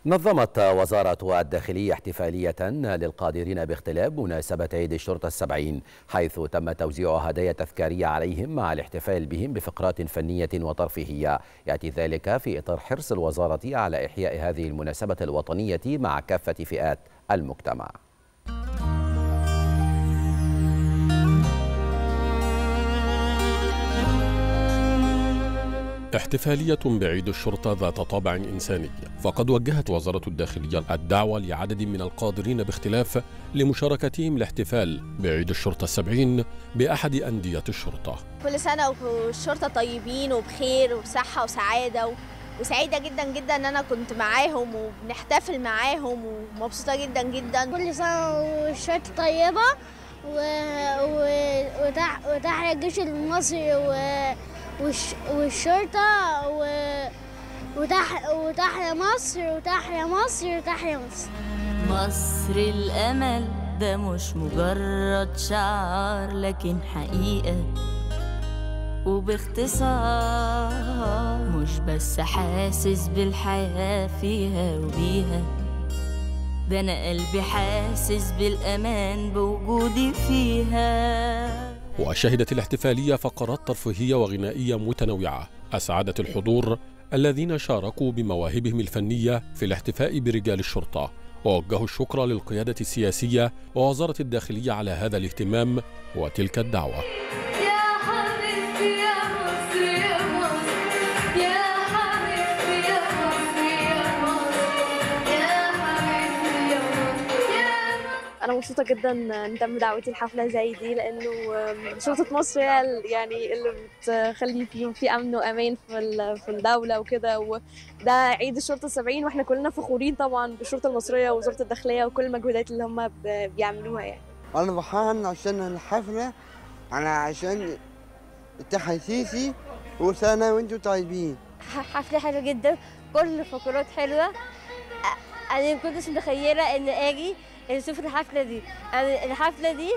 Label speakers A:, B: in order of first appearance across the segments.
A: نظمت وزارة الداخلية احتفالية للقادرين باختلاف مناسبة عيد الشرطة السبعين حيث تم توزيع هدايا تذكارية عليهم مع الاحتفال بهم بفقرات فنية وترفيهية يأتي ذلك في إطار حرص الوزارة على إحياء هذه المناسبة الوطنية مع كافة فئات المجتمع
B: احتفالية بعيد الشرطة ذات طابع إنساني فقد وجهت وزارة الداخلية الدعوة لعدد من القادرين باختلاف لمشاركتهم الاحتفال بعيد الشرطة السبعين بأحد أندية الشرطة
C: كل سنة والشرطة طيبين وبخير وبصحة وسعادة و... وسعيدة جدا جدا ان انا كنت معاهم وبنحتفل معاهم ومبسوطة جدا جدا
D: كل سنة والشرطة طيبة و... و... وتح... وتحيا الجيش المصري و... والش... والشرطة و... وتح... وتحيا مصر وتحيا مصر وتحيا مصر
E: مصر الأمل ده مش مجرد شعار لكن حقيقة وباختصار مش بس حاسس بالحياة فيها وبيها ده أنا قلبي حاسس بالأمان بوجودي فيها
B: وشهدت الاحتفالية فقرات ترفيهية وغنائية متنوعة أسعدت الحضور الذين شاركوا بمواهبهم الفنية في الاحتفاء برجال الشرطة ووجهوا الشكر للقيادة السياسية ووزارة الداخلية على هذا الاهتمام وتلك الدعوة
C: انا مبسوطه جدا ان تم دعوتي لحفله زي دي لانه شرطه مصر هي يعني اللي بتخلي في في امن وامان في في الدوله وكده وده عيد الشرطه السبعين واحنا كلنا فخورين طبعا بالشرطه المصريه ووزاره الداخليه وكل المجهودات اللي هم بيعملوها يعني
F: انا فرحان عشان الحفله انا عشان التحسيسي وسنه وانتم طيبين
D: حفله حلوه جدا كل الفقرات حلوه انا ما كنتش متخيله ان اجي نشوف الحفلة دي يعني الحفلة دي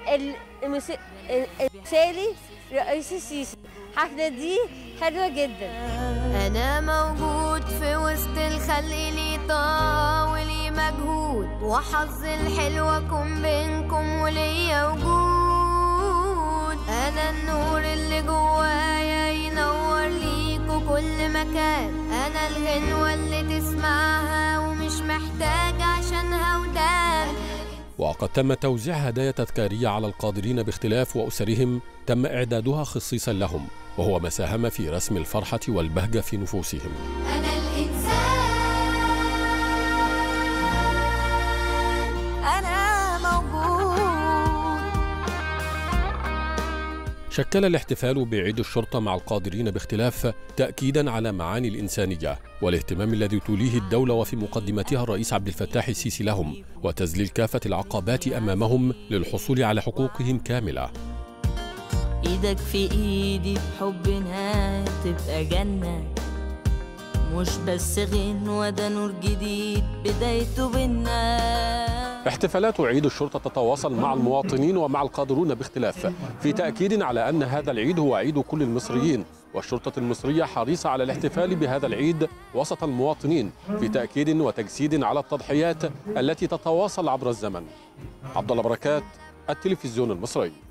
D: المثالي رئيس السيسي الحفلة دي حلوة جدا
E: أنا موجود في وسط الخلق لي طاقة ولي مجهود وحظ الحلو أكون بينكم وليا وجود أنا النور اللي جوايا ينور ليكوا كل مكان أنا الغنوة اللي تسمعها ومش محتاجة عشانها ودان
B: وقد تم توزيع هدايا تذكارية على القادرين باختلاف وأسرهم تم إعدادها خصيصا لهم وهو ما ساهم في رسم الفرحة والبهجة في نفوسهم
E: أنا الإنسان أنا موجود
B: شكل الاحتفال بعيد الشرطة مع القادرين باختلاف تأكيدا على معاني الإنسانية والاهتمام الذي توليه الدولة وفي مقدمتها الرئيس عبد الفتاح السيسي لهم وتذليل كافة العقبات أمامهم للحصول على حقوقهم كاملة
E: إيدك في إيدي بحبنا تبقى جنة مش بس غنوة ده نور جديد بدايته بينا
B: احتفالات عيد الشرطة تتواصل مع المواطنين ومع القادرون باختلاف في تأكيد على أن هذا العيد هو عيد كل المصريين والشرطة المصرية حريصة على الاحتفال بهذا العيد وسط المواطنين في تأكيد وتجسيد على التضحيات التي تتواصل عبر الزمن عبد الله بركات التلفزيون المصري